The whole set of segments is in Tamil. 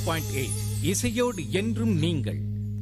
பாயிண்ட் எயிட் இசையோடு என்றும் நீங்கள்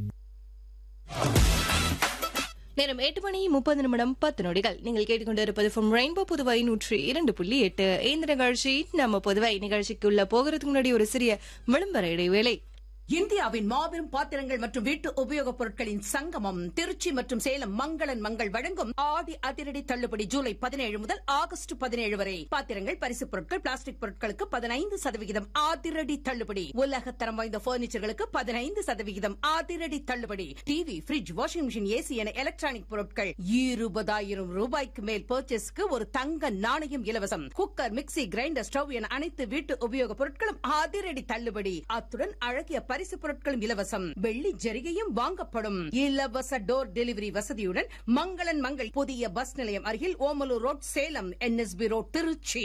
நேரம் எட்டு மணி முப்பது நிமிடம் பத்து நொடிகள் நீங்கள் கேட்டுக்கொண்டிருப்பது ஃப்ரம் ரெயின்போ புதுவை நூற்றி இரண்டு புள்ளி எட்டு இந்த நிகழ்ச்சி நம்ம புதுவை நிகழ்ச்சிக்குள்ள போகிறதுக்கு முன்னாடி ஒரு சிறிய விளம்பர இடைவேளை இந்தியாவின் மாபெரும் பாத்திரங்கள் மற்றும் வீட்டு உபயோகப் பொருட்களின் சங்கமம் திருச்சி மற்றும் சேலம் மங்களன் மங்கள் வழங்கும் ஆடி அதிரடி தள்ளுபடி ஜூலை பதினேழு முதல் ஆகஸ்ட் பதினேழு வரை பாத்திரங்கள் பரிசுப் பொருட்கள் பிளாஸ்டிக் பொருட்களுக்கு பதினைந்து சதவிகிதம் அதிரடி தள்ளுபடி உலக தரம் வாய்ந்த பர்னிச்சர்களுக்கு பதினைந்து சதவிகிதம் அதிரடி தள்ளுபடி TV fridge washing machine AC என எலக்ட்ரானிக் பொருட்கள் இருபதாயிரம் ரூபாய்க்கு மேல் பர்ச்சேஸ்க்கு ஒரு தங்க நாணயம் இலவசம் குக்கர் மிக்ஸி கிரைண்டர் ஸ்டவ் என அனைத்து வீட்டு உபயோகப் பொருட்களும் அதிரடி தள்ளுபடி அத்துடன் அழகிய பரிசு பொருட்களும் இலவசம் வெள்ளி ஜரிகையும் வாங்கப்படும் இலவச டோர் டெலிவரி வசதியுடன் மங்களன் மங்கள் புதிய பஸ் நிலையம் அருகில் Omalur road Salem NSP road Tiruchi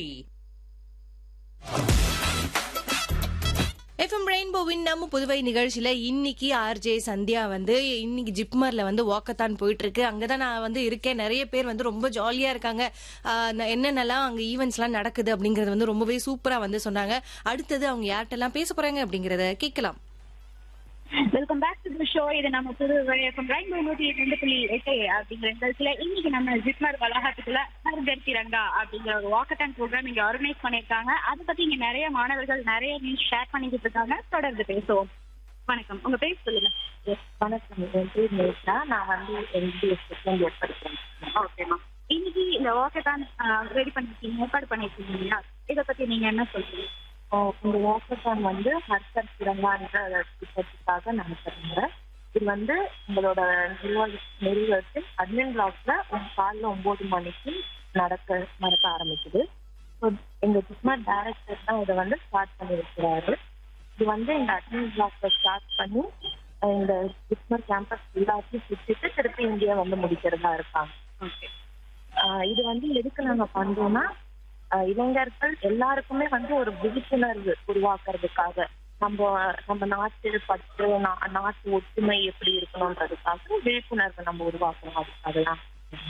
FM ரெயின்போவின் நம்ம புதுவை நிகழ்ச்சியில இன்னைக்கு ஆர்ஜே சந்தியா வந்து இன்னைக்கு ஜிப்மர்ல வந்து வாக்கத்தான் போயிட்டு இருக்கு அங்கதான் நான் வந்து இருக்கேன் நிறைய பேர் வந்து ரொம்ப ஜாலியா இருக்காங்க ஆஹ் ந- என்னென்னலாம் அங்க ஈவெண்ட்ஸ் எல்லாம் நடக்குது அப்படிங்கறது வந்து ரொம்பவே சூப்பரா வந்து சொன்னாங்க அடுத்தது அவங்க யார்கிட்டலாம் பேச போறாங்க அப்படிங்கறத கேட்கலாம் welcome back to the show இது நம்ம புது வழக்கம் ரெயின்போ நூற்றி ரெண்டு புள்ளி எட்டு அப்படிங்கிற நிகழ்ச்சியில இன்னைக்கு நம்ம ஜிப்மர் வளாகத்துக்குள்ள ஹர்கர் திரங்கா அப்படிங்கிற ஒரு வாக்கத்தான் ப்ரோக்ராம் இங்க ஆர்கனைஸ் பண்ணிருக்காங்க அதை பத்தி இங்க நிறைய மாணவர்கள் நிறைய நியூஸ் ஷேர் பண்ணிக்கிட்டு இருக்காங்க தொடர்ந்து பேசுவோம் வணக்கம் உங்க பேர் சொல்லுங்க வணக்கம் என் பேர் நேஷா நான் வந்து எம்பிஎஸ் செகண்ட் இயர் படிக்கிறேன் ஓகேமா இன்னைக்கு இந்த வாக்கத்தான் ரெடி பண்ணிருக்கீங்க ஏற்பாடு பண்ணிருக்கீங்க இல்லையா இதை பத்தி நீங்க என்ன சொல்றீங்க ஆ, இந்த வாக்கத்தான் வந்து ஹர்கர் திறந்தான்ற திட்டத்துக்காக நடத்துறாங்க இது வந்து உங்களோட நிர்வாக நிறுவனத்தில் அட்மின் பிளாக்ல காலைல ஒன்பது மணிக்கு நடக்க நடக்க ஆரம்பிக்குது ஸோ எங்க ஜிப்மர் டைரக்டர் தான் இதை வந்து ஸ்டார்ட் பண்ணி வைக்கிறாரு இது வந்து இந்த அட்மின் பிளாக்ல ஸ்டார்ட் பண்ணி அஹ், இந்த ஜிப்மர் கேம்பஸ் எல்லாத்தையும் சுற்றிட்டு திருப்பி இங்கேயே வந்து முடிக்கிறதா இருக்காங்க ஓகே ஆஹ் இது வந்து எதுக்கு நாங்க பண்றோம்னா ஆஹ் இளைஞர்கள் எல்லாருக்குமே வந்து ஒரு விழிப்புணர்வு உருவாக்குறதுக்காக நம்ம நம்ம நாட்டு பற்று நா- நாட்டு ஒற்றுமை எப்படி இருக்கணும்ன்றதுக்காக விழிப்புணர்வு நம்ம உருவாக்கணும் அதுக்காக தான்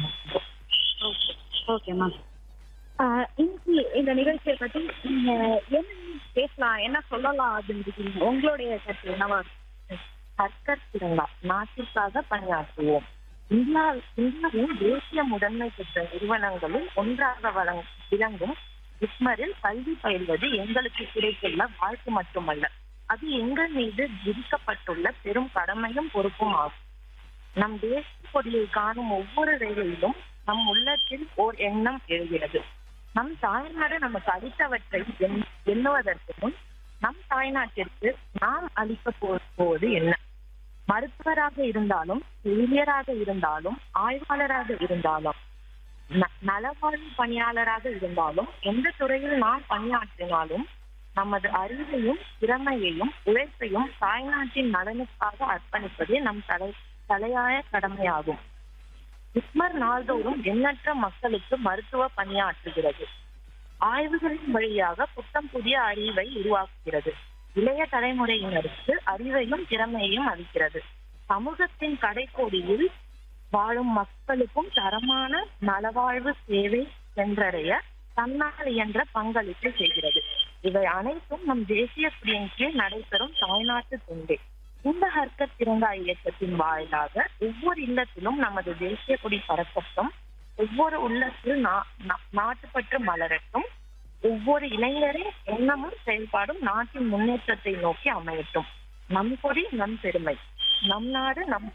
ஓகே ஓகேம்மா இன்னைக்கு இந்த நிகழ்ச்சியை பத்தி நீங்க என்ன பேசலாம் என்ன சொல்லலாம் அப்படின்னு இருக்கீங்க உங்களுடைய கருத்து என்னவா இருக்கு? ஹர்கர் திரங்கா நாட்டிற்காக பணியாற்றுவோம் இந்தியா இந்தியாவின் தேசிய முதன்மை பெற்ற நிறுவனங்களில் ஒன்றாக வழங் விளங்கும் ஜிப்மரில் கல்வி பயில்வது எங்களுக்கு கிடைத்துள்ள வாழ்த்து மட்டுமல்ல அது எங்கள் மீது விதிக்கப்பட்டுள்ள பெரும் கடமையும் பொறுப்பும் ஆகும் நம் தேசிய கொடியை காணும் ஒவ்வொரு வேளையிலும் நம் உள்ளத்தில் ஓர் எண்ணம் எழுகிறது நம் தாய்நாடு நமக்கு அளித்தவற்றை எண்- எண்ணுவதற்கு முன் நம் தாய்நாட்டிற்கு நாம் அளிக்க போ- போவது என்ன மருத்துவராக இருந்தாலும் செவிலியராக இருந்தாலும் ஆய்வாளராக இருந்தாலும் ந- நலவாழ்வு பணியாளராக இருந்தாலும் எந்த துறையில் நாம் பணியாற்றினாலும் நமது அறிவையும் திறமையையும் உழைப்பையும் தாய்நாட்டின் நலனுக்காக அர்ப்பணிப்பதே நம் தலை தலையாய கடமையாகும் ஜிப்மர் நாள்தோறும் எண்ணற்ற மக்களுக்கு மருத்துவ பணியாற்றுகிறது ஆய்வுகளின் வழியாக புத்தம் புதிய அறிவை உருவாக்குகிறது இளைய தலைமுறையினருக்கு அறிவையும் திறமையையும் அளிக்கிறது சமூகத்தின் கடைக்கோடியில் வாழும் மக்களுக்கும் தரமான நலவாழ்வு சேவை சென்றடைய தன்னால் இயன்ற பங்களிப்பை செய்கிறது இவை அனைத்தும் நம் தேசிய கொடியின் கீழ் நடைபெறும் தாய்நாட்டு தொண்டே இந்த ஹர்கத் திரங்கா இயக்கத்தின் வாயிலாக ஒவ்வொரு இல்லத்திலும் நமது தேசிய கொடி பறக்கட்டும் ஒவ்வொரு உள்ளத்தில் நா- நா- நாட்டுப்பற்று மலரட்டும் ஒவ்வொரு இளைஞரின் எண்ணமும் செயல்பாடும் நாட்டின் முன்னேற்றத்தை நோக்கி அமையட்டும் நம் கொடி நம் பெருமை நம் நாடு நம்